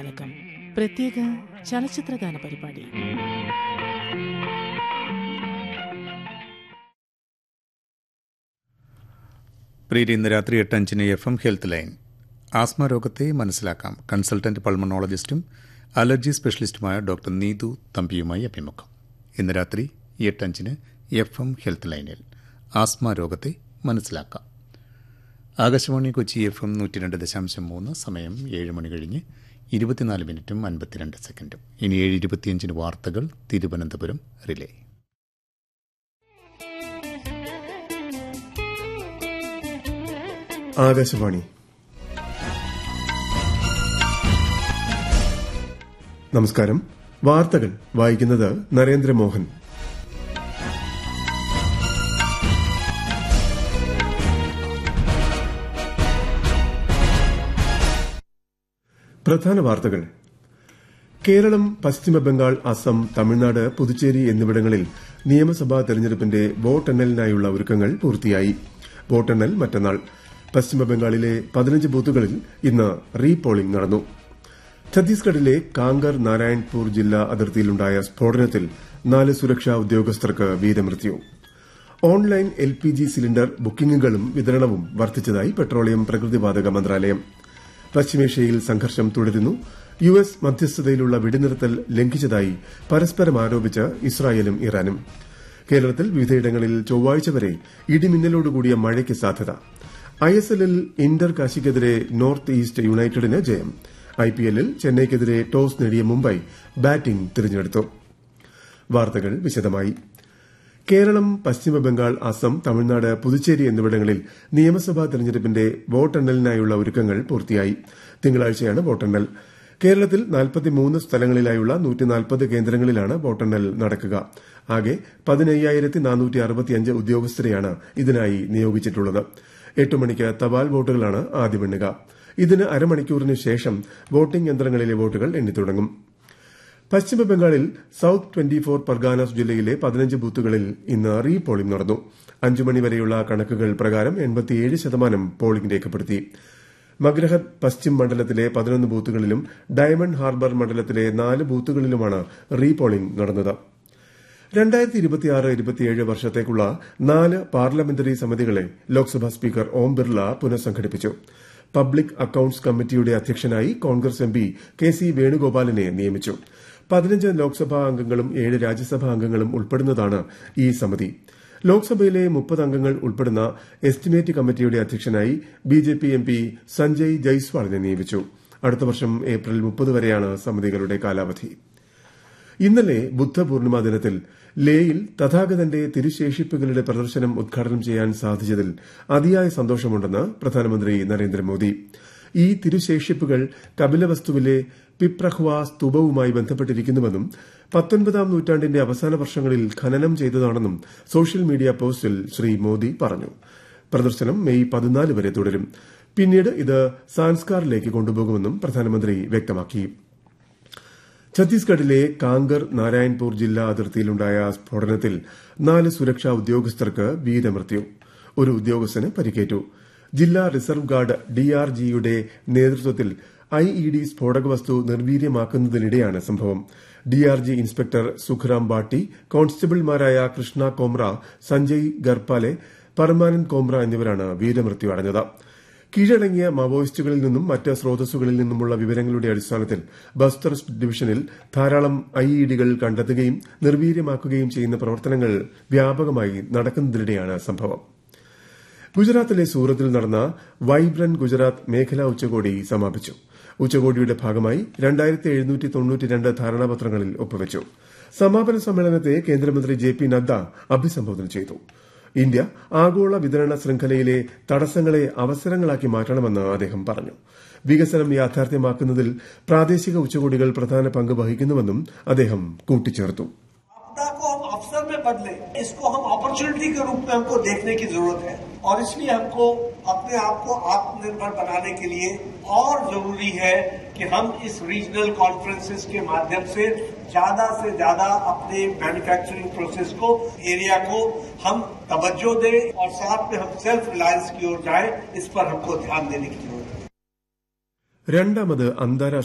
ജാലകം പ്രത്യേക ചലച്ചിത്രഗാന പരിപാടി പ്രീതി ഇന്ന് രാത്രി എട്ട് അഞ്ചിന് F M health line asthma രോഗത്തെ മനസ്സിലാക്കാം കൺസൾട്ടന്റ് പൾമണോളജിസ്റ്റും അലർജി സ്പെഷ്യലിസ്റ്റുമായ ഡോക്ടർ നീതു തമ്പിയുമായി അഭിമുഖം ഇന്ന് രാത്രി എട്ട് അഞ്ചിന് എഫ് എം ഹെൽത്ത് ലൈനിൽ ആസ്മ രോഗത്തെ മനസ്സിലാക്കാം ആകാശവാണി കൊച്ചി എഫ് എം നൂറ്റി രണ്ട് ദശാംശം മൂന്ന് സമയം ഏഴ് മണി കഴിഞ്ഞ് ഇരുപത്തിനാല് മിനിറ്റും അൻപത്തിരണ്ട് സെക്കൻഡും ഇനി ഏഴ് ഇരുപത്തിയഞ്ചിന് വാർത്തകൾ തിരുവനന്തപുരം റിലേ ആകാശവാണി നമസ്കാരം വാർത്തകൾ വായിക്കുന്നത് നരേന്ദ്രമോഹൻ പ്രധാന വാർത്തകൾ കേരളം പശ്ചിമബംഗാൾ അസം തമിഴ്നാട് പുതുച്ചേരി എന്നിവിടങ്ങളിൽ നിയമസഭാ തെരഞ്ഞെടുപ്പിന്റെ വോട്ടെണ്ണലിനായുള്ള ഒരുക്കങ്ങൾ പൂർത്തിയായി വോട്ടെണ്ണൽ മറ്റന്നാൾ പശ്ചിമബംഗാളിലെ പതിനഞ്ച് ബൂത്തുകളിൽ ഇന്ന് റീ പോളിംഗ് നടന്നു ഛത്തീസ്ഗഡിലെ കാങ്കർ നാരായൺപൂർ ജില്ലാ അതിർത്തിയിലുണ്ടായ സ്ഫോടനത്തിൽ നാല് സുരക്ഷാ ഉദ്യോഗസ്ഥർക്ക് വീരമൃത്യു online L P G cylinder ബുക്കിംഗുകളും വിതരണവും വർദ്ധിച്ചതായി പെട്രോളിയം പ്രകൃതിവാതക മന്ത്രാലയം പശ്ചിമേഷ്യയിൽ സംഘർഷം തുടരുന്നു യു എസ് മധ്യസ്ഥതയിലുള്ള വെടിനിർത്തൽ ലംഘിച്ചതായി പരസ്പരം ആരോപിച്ച് ഇസ്രായേലും ഇറാനും കേരളത്തിൽ വിവിധയിടങ്ങളിൽ ചൊവ്വാഴ്ച വരെ ഇടിമിന്നലോടുകൂടിയ മഴയ്ക്ക് സാധ്യത ഐ എസ് എല്ലിൽ ഇന്റർ കാശിക്കെതിരെ നോർത്ത് ഈസ്റ്റ് യുണൈറ്റഡിന് ജയം ഐ പി എല്ലിൽ ചെന്നൈയ്ക്കെതിരെ ടോസ് നേടിയ മുംബൈ ബാറ്റിംഗ് തിരഞ്ഞെടുത്തു വാർത്തകൾ വിശദമായി കേരളം പശ്ചിമബംഗാൾ അസം തമിഴ്നാട് പുതുച്ചേരി എന്നിവിടങ്ങളിൽ നിയമസഭാ തെരഞ്ഞെടുപ്പിന്റെ വോട്ടെണ്ണലിനായുള്ള ഒരുക്കങ്ങൾ പൂർത്തിയായി തിങ്കളാഴ്ചയാണ് വോട്ടെണ്ണൽ കേരളത്തിൽ നാൽപ്പത്തിമൂന്ന് സ്ഥലങ്ങളിലായുള്ള നൂറ്റിനാൽപ്പത് കേന്ദ്രങ്ങളിലാണ് വോട്ടെണ്ണൽ നടക്കുക ആകെ പതിനയ്യായിരത്തി നാനൂറ്റി അറുപത്തിയഞ്ച് ഉദ്യോഗസ്ഥരെയാണ് ഇതിനായി നിയോഗിച്ചിട്ടുള്ളത് എട്ട് മണിക്ക് തപാൽ വോട്ടുകളാണ് ആദ്യം എണ്ണുക ഇതിന് അരമണിക്കൂറിന് ശേഷം വോട്ടിംഗ് യന്ത്രങ്ങളിലെ വോട്ടുകൾ എണ്ണിത്തുടങ്ങും പശ്ചിമബംഗാളിൽ സൌത്ത് ട്വന്റി ഫോർ പർഗാനാസ് ജില്ലയിലെ പതിനഞ്ച് ബൂത്തുകളിൽ ഇന്ന് റീ പോളിംഗ് നടന്നു അഞ്ചു മണിവരെയുള്ള കണക്കുകൾ പ്രകാരം എൺപത്തിയേഴ് ശതമാനം പോളിംഗ് രേഖപ്പെടുത്തി മഗ്രഹത് പശ്ചിം മണ്ഡലത്തിലെ പതിനൊന്ന് ബൂത്തുകളിലും ഡയമണ്ട് ഹാർബർ മണ്ഡലത്തിലെ നാല് ബൂത്തുകളിലുമാണ് റീ പോളിംഗ് നടന്നത് രണ്ടായിരത്തി ഇരുപത്തിയാറ് ഇരുപത്തിയേഴ് വർഷത്തേക്കുള്ള നാല് പാർലമെന്ററി സമിതികളെ ലോക്സഭാ സ്പീക്കർ ഓം ബിർള പുനഃസംഘടിപ്പിച്ചു പബ്ലിക് അക്കൌണ്ട്സ് കമ്മിറ്റിയുടെ അധ്യക്ഷനായി Congress M P K C വേണുഗോപാലിനെ നിയമിച്ചു പതിനഞ്ച് ലോക്സഭാ അംഗങ്ങളും ഏഴ് രാജ്യസഭാ അംഗങ്ങളും ഉൾപ്പെടുന്നതാണ് ഈ സമിതി ലോക്സഭയിലെ മുപ്പത് അംഗങ്ങൾ ഉൾപ്പെടുന്ന എസ്റ്റിമേറ്റ് കമ്മിറ്റിയുടെ അധ്യക്ഷനായി ബിജെപി എം പി സഞ്ജയ് ജയ്സ്വാളിനെ നിയമിച്ചു അടുത്ത വർഷം ഏപ്രിൽ മുപ്പത് വരെയാണ് സമിതികളുടെ കാലാവധി ഇന്നലെ ബുദ്ധപൂർണിമ ദിനത്തിൽ ലേയിൽ തഥാഗതന്റെ തിരുശേഷിപ്പുകളുടെ പ്രദർശനം ഉദ്ഘാടനം ചെയ്യാൻ സാധിച്ചതിൽ അതിയായ സന്തോഷമുണ്ടെന്ന് പ്രധാനമന്ത്രി നരേന്ദ്രമോദി ഈ തിരുശേഷിപ്പുകൾ കപിലവസ്തുവിലെ പിപ്രഹ്വ സ്തൂപവുമായി ബന്ധപ്പെട്ടിരിക്കുന്നുവെന്നും പത്തൊൻപതാം നൂറ്റാണ്ടിന്റെ അവസാന വർഷങ്ങളിൽ ഖനനം ചെയ്തതാണെന്നും സോഷ്യൽ മീഡിയ പോസ്റ്റിൽ ശ്രീ മോദി പറഞ്ഞു പ്രദർശനം മെയ് പതിനാല് വരെ തുടരും പിന്നീട് ഇത് സാൻസ്കാറിലേക്ക് കൊണ്ടുപോകുമെന്നും പ്രധാനമന്ത്രി വ്യക്തമാക്കി ഛത്തീസ്ഗഡിലെ കാങ്കർ നാരായൺപൂർ ജില്ലാ അതിർത്തിയിലുണ്ടായ സ്ഫോടനത്തിൽ നാല് സുരക്ഷാ ഉദ്യോഗസ്ഥർക്ക് വീരമൃത്യു ഒരു ഉദ്യോഗസ്ഥന് പരിക്കേറ്റു ജില്ലാ റിസർവ് ഗാർഡ് ഡിആർജിയുടെ നേതൃത്വത്തിൽ ഐഇഡി സ്ഫോടക വസ്തു നിർവീര്യമാക്കുന്നതിനിടെയാണ് സംഭവം ഡിആർജി ഇൻസ്പെക്ടർ സുഖറാം ബാട്ടി കോൺസ്റ്റബിൾമാരായ കൃഷ്ണ കോമ്ര സഞ്ജയ് ഗർപ്പാലെ പർമാനന്ദ് കോമ്ര എന്നിവരാണ് വീരമൃത്യു അടഞ്ഞത് കീഴടങ്ങിയ മാവോയിസ്റ്റുകളിൽ നിന്നും മറ്റ് സ്രോതസ്സുകളിൽ നിന്നുമുള്ള വിവരങ്ങളുടെ അടിസ്ഥാനത്തിൽ ബസ്തർ ഡിവിഷനിൽ ധാരാളം ഐഇഡികൾ കണ്ടെത്തുകയും നിർവീര്യമാക്കുകയും ചെയ്യുന്ന പ്രവർത്തനങ്ങൾ വ്യാപകമായി നടക്കുന്നതിനിടെയാണ് സംഭവം ഗുജറാത്തിലെ സൂറത്തിൽ നടന്ന വൈബ്രന്റ് ഗുജറാത്ത് മേഖലാ ഉച്ചകോടി സമാപിച്ചു ഉച്ചകോടിയുടെ ഭാഗമായി രണ്ടായിരത്തി എഴുന്നൂറ്റി തൊണ്ണൂറ്റിരണ്ട് ധാരണാപത്രങ്ങളിൽ ഒപ്പുവച്ചു സമാപന സമ്മേളനത്തെ കേന്ദ്രമന്ത്രി ജെ പി നദ്ദ അഭിസംബോധന ചെയ്തു ഇന്ത്യ ആഗോള വിതരണ ശൃംഖലയിലെ തടസ്സങ്ങളെ അവസരങ്ങളാക്കി മാറ്റണമെന്ന് അദ്ദേഹം പറഞ്ഞു വികസനം യാഥാർത്ഥ്യമാക്കുന്നതിൽ പ്രാദേശിക ഉച്ചകോടികൾ പ്രധാന പങ്ക് വഹിക്കുന്നുവെന്നും അദ്ദേഹം കൂട്ടിച്ചേർത്തു आपदा को हम अवसर में बदले इसको हम अपॉर्चुनिटी के रूप में हमको देखने की जरूरत है और इसलिए हमको अपने आप को आत्मनिर्भर बनाने के लिए और जरूरी है कि हम इस रीजनल कॉन्फ्रेंसेस के माध्यम से ज्यादा से ज्यादा अपने मैन्युफैक्चरिंग प्रोसेस को एरिया को हम तवज्जो दें और साथ में हम सेल्फ रिलायंस की ओर जाएं इस पर हमको ध्यान देने की जरूरत है രണ്ടാമത് അന്താരാഷ്ട്ര